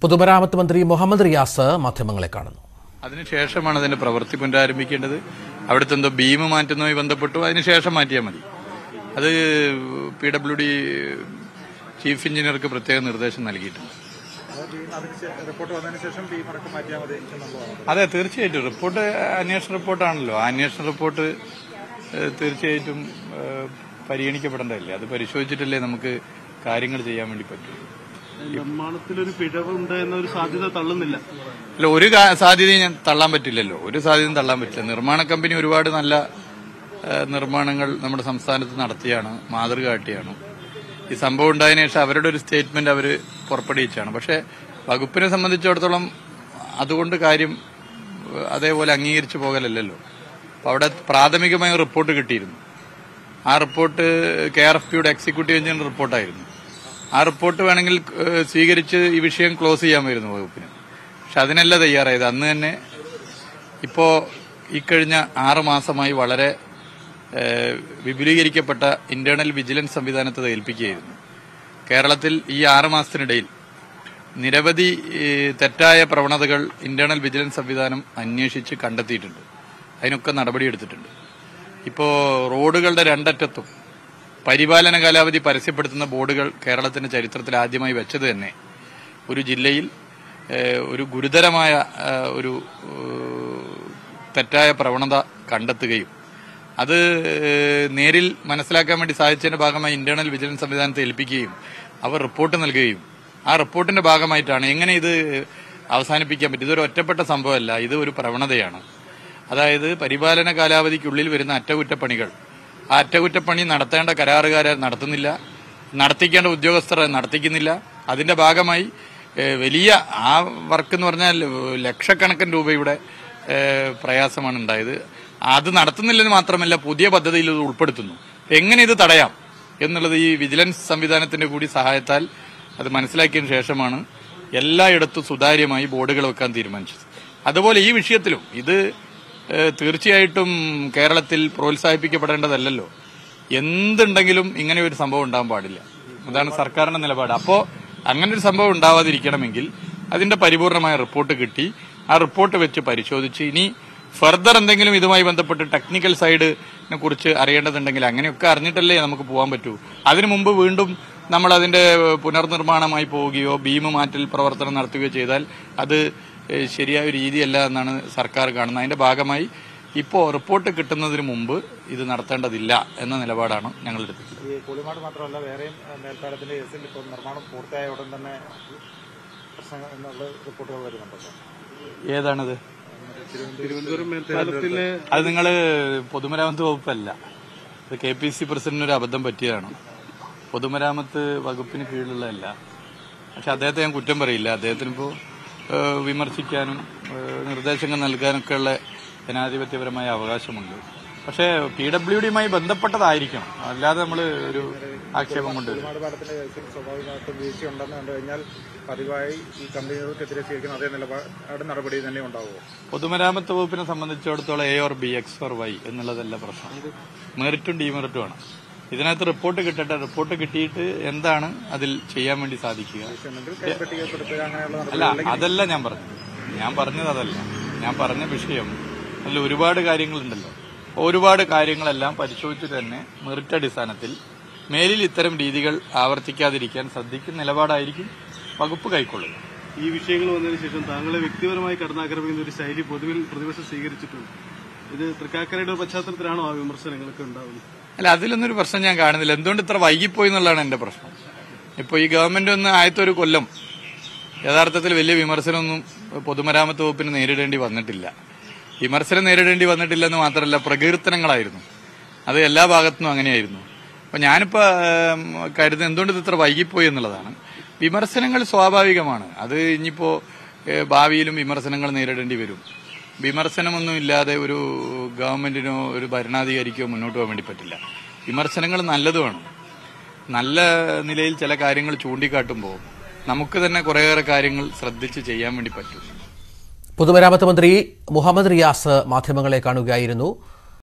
പൊതുമരാമത്ത് മന്ത്രി മുഹമ്മദ് റിയാസ് മാധ്യമങ്ങളെ കാണുന്നു അതിനുശേഷമാണ് അതിന്റെ പ്രവൃത്തി പുനരാരംഭിക്കേണ്ടത് അവിടുത്തെ എന്തോ ബീം മാറ്റുന്നതുമായി ബന്ധപ്പെട്ടു അതിനുശേഷം മാറ്റിയാൽ മതി അത് പി ഡബ്ല്യു ഡി ചീഫ് എഞ്ചിനീയർക്ക് പ്രത്യേക നിർദ്ദേശം നൽകിയിട്ടുണ്ട് റിപ്പോർട്ട് വന്നതിന് ശേഷം ബീം അടക്കം മാറ്റിയാൽ മതി എന്നുള്ളതാണ് അതെ തീർച്ചയായിട്ടും റിപ്പോർട്ട് അന്വേഷണ റിപ്പോർട്ടാണല്ലോ ആ അന്വേഷണ റിപ്പോർട്ട് ഏഹ്, തീർച്ചയായിട്ടും ഏഹ്, പരിഗണിക്കപ്പെടേണ്ടതല്ലേ അത് പരിശോധിച്ചിട്ടല്ലേ നമുക്ക് കാര്യങ്ങൾ ചെയ്യാൻ വേണ്ടി പറ്റൂ നിർമ്മാണത്തിലൊരു പിഴവുണ്ട് എന്നൊരു സാധ്യത തള്ളുന്നില്ല അല്ല ഒരു കാ- സാധ്യതയും ഞാൻ തള്ളാൻ പറ്റില്ലല്ലോ ഒരു സാധ്യതയും തള്ളാൻ പറ്റില്ല നിർമ്മാണ കമ്പനി ഒരുപാട് നല്ല ഏഹ്, നിർമ്മാണങ്ങൾ നമ്മുടെ സംസ്ഥാനത്ത് നടത്തിയാണ് മാതൃക കാട്ടിയാണ് ഈ സംഭവം ഉണ്ടായതിനു ശേഷം അവരുടെ ഒരു സ്റ്റേറ്റ്മെന്റ് അവർ പുറപ്പെടുവിച്ചാണ് പക്ഷെ വകുപ്പിനെ സംബന്ധിച്ചിടത്തോളം അതുകൊണ്ട് കാര്യം ഏഹ്, അതേപോലെ അംഗീകരിച്ചു പോകലല്ലല്ലോ അപ്പൊ അവിടെ പ്രാഥമികമായ ഒരു റിപ്പോർട്ട് കിട്ടിയിരുന്നു ആ റിപ്പോർട്ട് കെ ആർ എഫ് പിയുടെ എക്സിക്യൂട്ടീവ് എഞ്ചിനീയർ റിപ്പോർട്ടായിരുന്നു ആ റിപ്പോർട്ട് വേണമെങ്കിൽ ഏഹ്, സ്വീകരിച്ച് ഈ വിഷയം ക്ലോസ് ചെയ്യാമായിരുന്നു വകുപ്പിന് പക്ഷെ അതിനല്ല തയ്യാറായത് അന്ന് തന്നെ ഇപ്പോ ഇക്കഴിഞ്ഞ ആറ് മാസമായി വളരെ ഏഹ്, വിപുലീകരിക്കപ്പെട്ട ഇന്റേണൽ വിജിലൻസ് സംവിധാനത്തെ ഏൽപ്പിക്കുകയായിരുന്നു കേരളത്തിൽ ഈ ആറ് മാസത്തിനിടയിൽ നിരവധി ഏഹ്, തെറ്റായ പ്രവണതകൾ ഇന്റേണൽ വിജിലൻസ് സംവിധാനം അന്വേഷിച്ച് കണ്ടെത്തിയിട്ടുണ്ട് അതിനൊക്കെ നടപടിയെടുത്തിട്ടുണ്ട് ഇപ്പോ റോഡുകളുടെ രണ്ടറ്റത്തും പരിപാലന കാലാവധി പരസ്യപ്പെടുത്തുന്ന ബോർഡുകൾ കേരളത്തിന്റെ ചരിത്രത്തിൽ ആദ്യമായി വെച്ചത് തന്നെ ഒരു ജില്ലയിൽ ഏഹ്, ഒരു ഗുരുതരമായ ഏഹ്, ഒരു ഏഹ്, തെറ്റായ പ്രവണത കണ്ടെത്തുകയും അത് ഏഹ്, നേരിൽ മനസ്സിലാക്കാൻ വേണ്ടി സാധിച്ചതിന്റെ ഭാഗമായി ഇന്റേണൽ വിജിലൻസ് സംവിധാനത്തെ ഏൽപ്പിക്കുകയും അവർ റിപ്പോർട്ട് നൽകുകയും ആ റിപ്പോർട്ടിന്റെ ഭാഗമായിട്ടാണ് എങ്ങനെ ഇത് അവസാനിപ്പിക്കാൻ പറ്റും ഇതൊരു ഒറ്റപ്പെട്ട സംഭവമല്ല ഇത് ഒരു പ്രവണതയാണ് അതായത് പരിപാലന കാലാവധിക്കുള്ളിൽ വരുന്ന അറ്റകുറ്റപ്പണികൾ ആ അറ്റകുറ്റപ്പണി നടത്തേണ്ട കരാറുകാരെ നടത്തുന്നില്ല നടത്തിക്കേണ്ട ഉദ്യോഗസ്ഥർ അത് നടത്തിക്കുന്നില്ല അതിന്റെ ഭാഗമായി ഏഹ്, വലിയ ആ വർക്ക് എന്ന് പറഞ്ഞാൽ ഏഹ്, ലക്ഷക്കണക്കിന് രൂപയുടെ ഏഹ്, പ്രയാസമാണ് ഉണ്ടായത് അത് നടത്തുന്നില്ലെന്ന് മാത്രമല്ല പുതിയ പദ്ധതിയിൽ ഇത് ഉൾപ്പെടുത്തുന്നു എങ്ങനെ ഇത് തടയാം എന്നുള്ളത് ഈ വിജിലൻസ് സംവിധാനത്തിന്റെ കൂടി സഹായത്താൽ അത് മനസ്സിലാക്കിയതിനു ശേഷമാണ് എല്ലായിടത്തും സുതാര്യമായി ബോർഡുകൾ വെക്കാൻ തീരുമാനിച്ചത് അതുപോലെ ഈ വിഷയത്തിലും ഇത് ഏഹ്, തീർച്ചയായിട്ടും കേരളത്തിൽ പ്രോത്സാഹിപ്പിക്കപ്പെടേണ്ടതല്ലല്ലോ എന്തുണ്ടെങ്കിലും ഇങ്ങനെ ഒരു സംഭവം ഉണ്ടാകാൻ പാടില്ല അതാണ് സർക്കാരിന്റെ നിലപാട് അപ്പോ അങ്ങനെ ഒരു സംഭവം ഉണ്ടാവാതിരിക്കണമെങ്കിൽ അതിന്റെ പരിപൂർണമായ റിപ്പോർട്ട് കിട്ടി ആ റിപ്പോർട്ട് വെച്ച് പരിശോധിച്ച് ഇനി ഫർദർ എന്തെങ്കിലും ഇതുമായി ബന്ധപ്പെട്ട് ടെക്നിക്കൽ സൈഡിനെ കുറിച്ച് അറിയേണ്ടതുണ്ടെങ്കിൽ അങ്ങനെയൊക്കെ അറിഞ്ഞിട്ടല്ലേ നമുക്ക് പോകാൻ പറ്റൂ അതിനു മുമ്പ് വീണ്ടും നമ്മൾ അതിന്റെ പുനർനിർമ്മാണമായി പോവുകയോ ബീം മാറ്റൽ പ്രവർത്തനം നടത്തുകയോ ചെയ്താൽ അത് ഏഹ്, ശരിയായ ഒരു രീതിയല്ല എന്നാണ് സർക്കാർ കാണുന്നത് അതിന്റെ ഭാഗമായി ഇപ്പോൾ റിപ്പോർട്ട് കിട്ടുന്നതിന് മുമ്പ് ഇത് നടത്തേണ്ടതില്ല എന്ന നിലപാടാണ് ഞങ്ങൾ എടുത്തിട്ടുള്ളത് ഈ പുളിമാട് മാത്രമല്ല വേറെയും ഏഹ്, മേൽപ്പാലത്തിന്റെ കേസിൽ ഇപ്പോൾ നിർമ്മാണം പൂർത്തിയായ ഉടൻ തന്നെ പ്രശ്നങ്ങൾ എന്നുള്ള റിപ്പോർട്ടുകൾ വരുന്നുണ്ടല്ലോ ഏതാണത് തിരുവനന്തപുരം മേൽപ്പാലത്തിലെ അത് നിങ്ങൾ പൊതുമരാമത്ത് വകുപ്പല്ല അത് കെ പി സി പ്രസിഡന്റിന് ഒരു അബദ്ധം പറ്റിയതാണ് പൊതുമരാമത്ത് വകുപ്പിന് കീഴിലുള്ളതല്ല പക്ഷെ അദ്ദേഹത്തെ ഞാൻ കുറ്റം പറയില്ല അദ്ദേഹത്തിന് ഇപ്പോൾ വിമർശിക്കാനും ഏഹ്, നിർദ്ദേശങ്ങൾ നൽകാനൊക്കെ ഉള്ള ജനാധിപത്യപരമായ അവകാശമുണ്ട് പക്ഷേ പി ഡബ്ല്യു ഡിയുമായി ബന്ധപ്പെട്ടതായിരിക്കണം അല്ലാതെ നമ്മൾ ഒരു ആക്ഷേപം കൊണ്ടുവരും പുളിമാട് പാലത്തിന്റെ കേസിൽ സ്വാഭാവികമായിട്ടും വീഴ്ചയുണ്ടെന്ന് കണ്ടു കഴിഞ്ഞാൽ പതിവായി ഈ കമ്പനികൾക്കെതിരെ സ്വീകരിക്കുന്ന അതേ നിലപാട് നടപടി തന്നെ ഉണ്ടാവുമോ പൊതുമരാമത്ത് വകുപ്പിനെ സംബന്ധിച്ചിടത്തോളം A or B X or Y എന്നുള്ളതല്ല പ്രശ്നം മെറിറ്റും ഡിമെറിറ്റും ആണ് ഇതിനകത്ത് റിപ്പോർട്ട് കിട്ടട്ടെ റിപ്പോർട്ട് കിട്ടിയിട്ട് എന്താണ് അതിൽ ചെയ്യാൻ വേണ്ടി സാധിക്കുക ഉണ്ടെങ്കിൽ കൈപ്പറ്റിക്കപ്പെടുത്തുക അങ്ങനെയുള്ള അല്ല നടപടി അതല്ല ഞാൻ പറഞ്ഞത് ഞാൻ പറഞ്ഞത് അതല്ല ഞാൻ പറഞ്ഞ വിഷയം അതിൽ ഒരുപാട് കാര്യങ്ങളുണ്ടല്ലോ ഒരുപാട് കാര്യങ്ങളെല്ലാം പരിശോധിച്ചിട്ട് തന്നെ മെറിറ്റ് അടിസ്ഥാനത്തിൽ മേലിൽ ഇത്തരം രീതികൾ ആവർത്തിക്കാതിരിക്കാൻ ശ്രദ്ധിക്കുന്ന നിലപാടായിരിക്കും വകുപ്പ് കൈക്കൊള്ളുക ഈ വിഷയങ്ങൾ വന്നതിന് ശേഷം താങ്കളെ വ്യക്തിപരമായി കടന്നാക്രമിക്കുന്ന ഒരു ശൈലി പൊതുവിൽ പ്രതിപക്ഷം സ്വീകരിച്ചിട്ടുണ്ട് ഇത് തൃക്കാക്കരയുടെ പശ്ചാത്തലത്തിലാണോ ആ വിമർശനങ്ങളൊക്കെ ഉണ്ടാവുന്നത് അല്ല അതിലൊന്നും ഒരു പ്രശ്നം ഞാൻ കാണുന്നില്ല എന്തുകൊണ്ട് ഇത്ര വൈകിപ്പോയി എന്നുള്ളതാണ് എന്റെ പ്രശ്നം ഇപ്പോൾ ഈ ഗവൺമെന്റ് ഒന്ന് ആദ്യത്തെ ഒരു കൊല്ലം യഥാർത്ഥത്തിൽ വലിയ വിമർശനമൊന്നും പൊതുമരാമത്ത് വകുപ്പിന് നേരിടേണ്ടി വന്നിട്ടില്ല വിമർശനം നേരിടേണ്ടി വന്നിട്ടില്ല എന്ന് മാത്രമല്ല പ്രകീർത്തനങ്ങളായിരുന്നു അത് എല്ലാ ഭാഗത്തുനിന്നും അങ്ങനെയായിരുന്നു അപ്പൊ ഞാനിപ്പോ ഏം, കരുതുന്നത് എന്തുകൊണ്ട് ഇത് ഇത്ര വൈകിപ്പോയി എന്നുള്ളതാണ് വിമർശനങ്ങൾ സ്വാഭാവികമാണ് അത് ഇനിയിപ്പോ ഏ, ഭാവിയിലും വിമർശനങ്ങൾ നേരിടേണ്ടി വരും വിമർശനമൊന്നും ഇല്ലാതെ ഒരു ഗവൺമെന്റിനോ ഒരു ഭരണാധികാരിക്കോ മുന്നോട്ട് പോകാൻ വേണ്ടി പറ്റില്ല വിമർശനങ്ങൾ നല്ലതുമാണ് നല്ല നിലയിൽ ചില കാര്യങ്ങൾ ചൂണ്ടിക്കാട്ടുമ്പോൾ നമുക്ക് തന്നെ കുറേയേറെ കാര്യങ്ങൾ ശ്രദ്ധിച്ച് ചെയ്യാൻ വേണ്ടി പറ്റും പൊതുമരാമത്ത് മന്ത്രി മുഹമ്മദ് റിയാസ് മാധ്യമങ്ങളെ കാണുകയായിരുന്നു